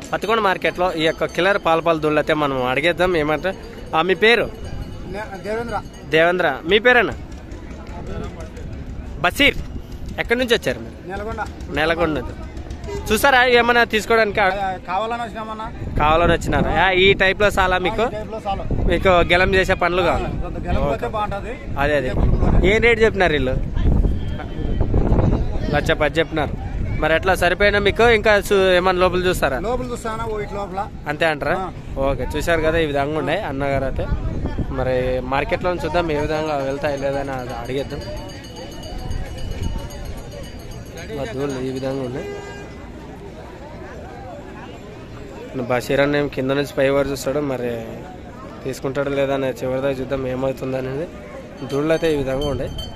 పత్తికొండ మార్కెట్లో ఈ యొక్క కిల్లర్ పాల పాల దూళ్ళు అయితే మనం అడిగేద్దాం ఏమంటే ఆ, మీ పేరు దేవేంద్ర దేవేంద్ర మీ పేరేనా బసీర్ ఎక్కడి నుంచి వచ్చారు మీరు నెలకొండ నెలకొండ నుంచి. చూసారా ఏమన్నా తీసుకోవడానికి ఆ- కావాలని వచ్చినామన్నా కావాలని వచ్చినారా ఆ, ఈ టైప్లో చాలా మీకు టైప్లో చాలు మీకు గెలం చేసే పనులు కావాలి కొంత గెలకపోతే బాగుంటది అదే అదే ఏం రేట్ చెప్పినారు వీళ్ళు లక్ష పది చెప్పినారు మరి ఎట్లా సరిపోయినా మీకు ఇంకా చూ- ఏమన్నా లోపల చూస్తారా లోపల చూస్తానా వీటి లోపల అంతే అంటారా ఓకే చూశారు కదా ఈ విధంగా ఉన్నాయి అన్నగారు అయితే మరి మార్కెట్లో చూద్దాం ఏ విధంగా వెళ్తాయి లేదని అది అడిగేద్దాం వధువులు ఈ విధంగా ఉన్నాయి బషీర్ అన్న ఏం కింద నుంచి పై వరకు చూస్తాడు మరి తీసుకుంటాడు లేదా అనేది చివరిదాకా చూద్దాం ఏమవుతుంది అనేది దూళ్ళు అయితే ఈ విధంగా ఉండే